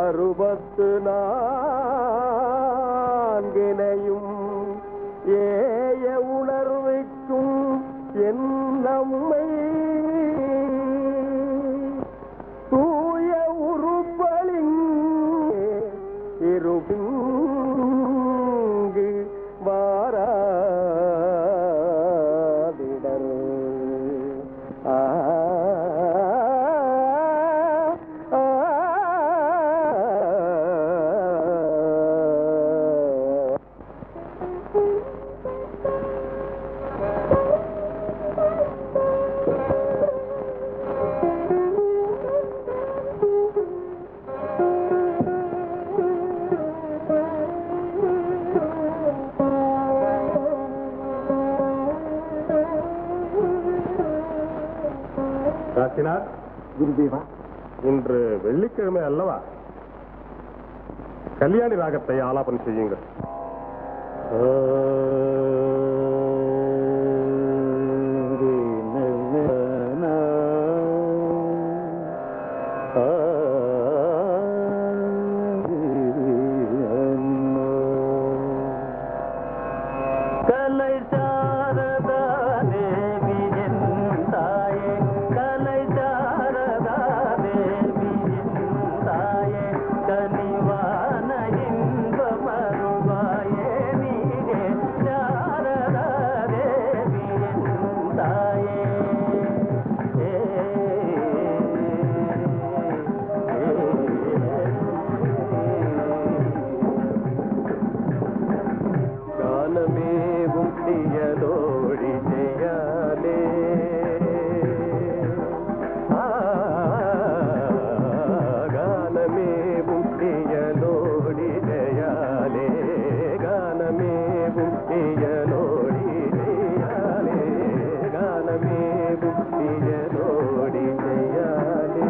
அறுபத்து நான்கினையும் ஏய உணர்வைக்கும் என் நம்மை தூய உருப்பலின் இருபிங்கு வாராதிடர் ஆ ஆ, ஆ. காசினார் குருதேவா இன்று வெள்ளிக்கிழமை அல்லவா கல்யாணி ராகத்தை ஆலாபனம் செய்யுங்கள் கலை சாரதா தேவி என் தாயே கலை சாரதா தேவி என் தாயே கனிவான இன்பமருவாயே நீயே சாரதா தேவி என் தாயே ஏ, காலமேவும் பிரியதோழி செய்யாலே ஆ, காலமேவும் பிரியலோடி செய்யாலே காலமேவும் பிரியலோடி செய்யாலே காலமேவும் பிரியலோடி செய்யாலே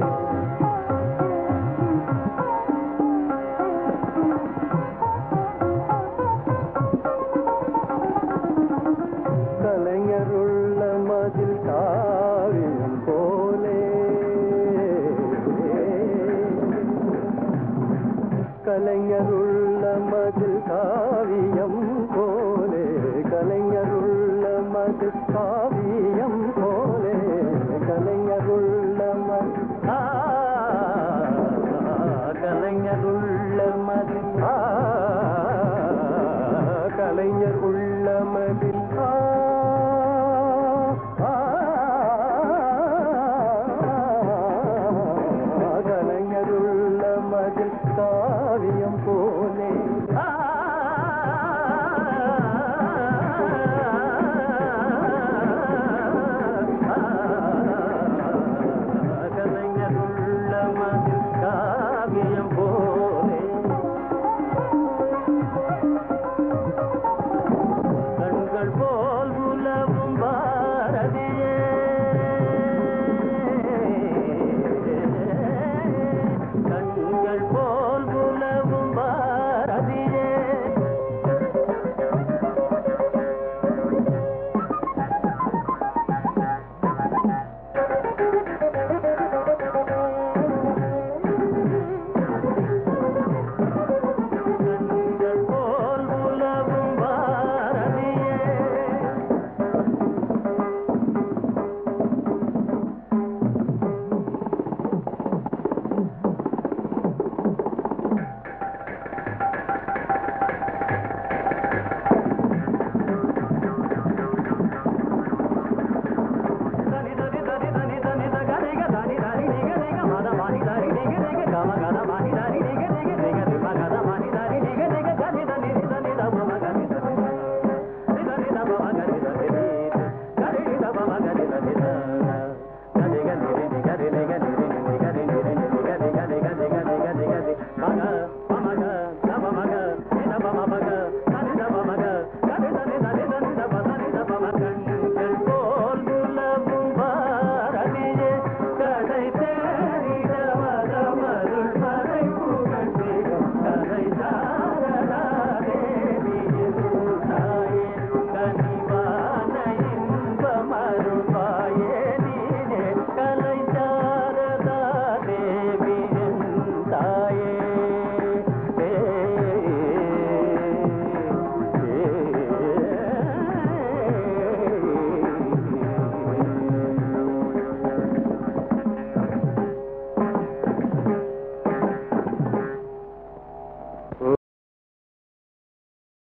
கலைஞருள்ள மதில் காவியம் போலே கலைஞருள்ள மதில் காவியம் போலே கலைஞருள்ள மதில் காவியம்